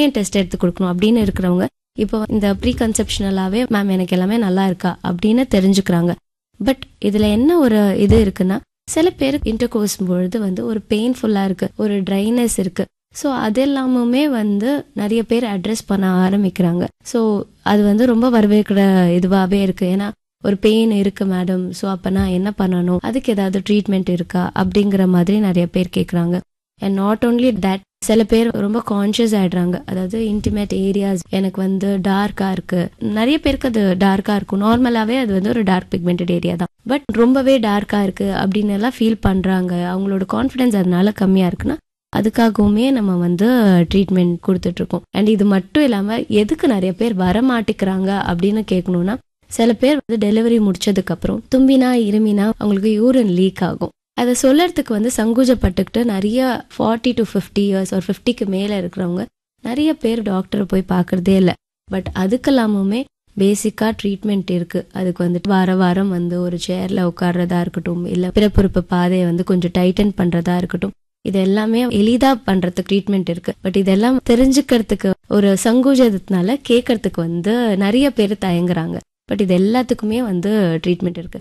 urine test எடுத்து கொடுக்கணும் அப்படின்னு இருக்கிறவங்க இப்போ இந்த ப்ரீ கன்செப்ஷனலாவே மேம் எனக்கு எல்லாமே நல்லா இருக்கா அப்படின்னு தெரிஞ்சுக்கிறாங்க பட் இதுல என்ன ஒரு இது இருக்குன்னா சில பேருக்கு இன்டர்கோர்ஸ் பொழுது வந்து ஒரு பெயின்ஃபுல்லா இருக்கு ஒரு ட்ரைனஸ் இருக்கு ஸோ அது எல்லாமுமே வந்து நிறைய பேர் அட்ரஸ் பண்ண ஆரம்பிக்கிறாங்க ஸோ அது வந்து ரொம்ப வரவேற்கிற இதுவாகவே இருக்கு ஏன்னா ஒரு பெயின் இருக்கு மேடம் ஸோ அப்போ நான் என்ன பண்ணணும் அதுக்கு ஏதாவது ட்ரீட்மெண்ட் இருக்கா அப்படிங்கிற மாதிரி நிறைய பேர் கேட்குறாங்க அண்ட் நாட் ஓன்லி தட் சில பேர் ரொம்ப கான்ஷியஸ் ஆயிடுறாங்க அதாவது இன்டிமேட் ஏரியாஸ் எனக்கு வந்து டார்க்கா இருக்கு நிறைய பேருக்கு அது டார்க்கா இருக்கும் நார்மலாவே அது வந்து ஒரு டார்க் பிக்மெண்டட் ஏரியா தான் பட் ரொம்பவே டார்க்கா இருக்கு அப்படின்னு எல்லாம் ஃபீல் பண்றாங்க அவங்களோட கான்ஃபிடன்ஸ் அதனால கம்மியா இருக்குன்னா அதுக்காகவுமே நம்ம வந்து ட்ரீட்மெண்ட் கொடுத்துட்டு இருக்கோம் அண்ட் இது மட்டும் இல்லாம எதுக்கு நிறைய பேர் வர மாட்டேங்கிறாங்க அப்படின்னு கேட்கணும்னா சில பேர் வந்து டெலிவரி முடிச்சதுக்கு அப்புறம் தும்பினா இருமினா அவங்களுக்கு யூரின் லீக் ஆகும் அதை சொல்லறதுக்கு வந்து சங்கூஜப்பட்டுக்கிட்டு நிறைய ஃபார்ட்டி டு ஃபிஃப்டி இயர்ஸ் ஒரு ஃபிஃப்டிக்கு மேலே இருக்கிறவங்க நிறைய பேர் டாக்டரை போய் பார்க்கறதே இல்லை பட் அதுக்கெல்லாமுமே பேசிக்காக ட்ரீட்மெண்ட் இருக்கு அதுக்கு வந்துட்டு வார வாரம் வந்து ஒரு சேர்ல உட்கார்றதா இருக்கட்டும் இல்லை பிறப்புறுப்பு பாதையை வந்து கொஞ்சம் டைட்டன் பண்றதா இருக்கட்டும் இது எல்லாமே எளிதா பண்றதுக்கு ட்ரீட்மெண்ட் இருக்கு பட் இதெல்லாம் தெரிஞ்சுக்கிறதுக்கு ஒரு சங்கூஜத்தினால கேட்கறதுக்கு வந்து நிறைய பேர் தயங்குறாங்க பட் இது எல்லாத்துக்குமே வந்து ட்ரீட்மெண்ட் இருக்கு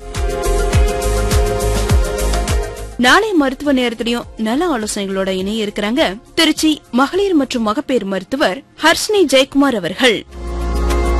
நாளை மருத்துவ நேரத்திலையும் நல ஆலோசனைகளோட இணைய இருக்கிறாங்க திருச்சி மகளிர் மற்றும் மகப்பேறு மருத்துவர் ஹர்ஷினி ஜெயக்குமார் அவர்கள்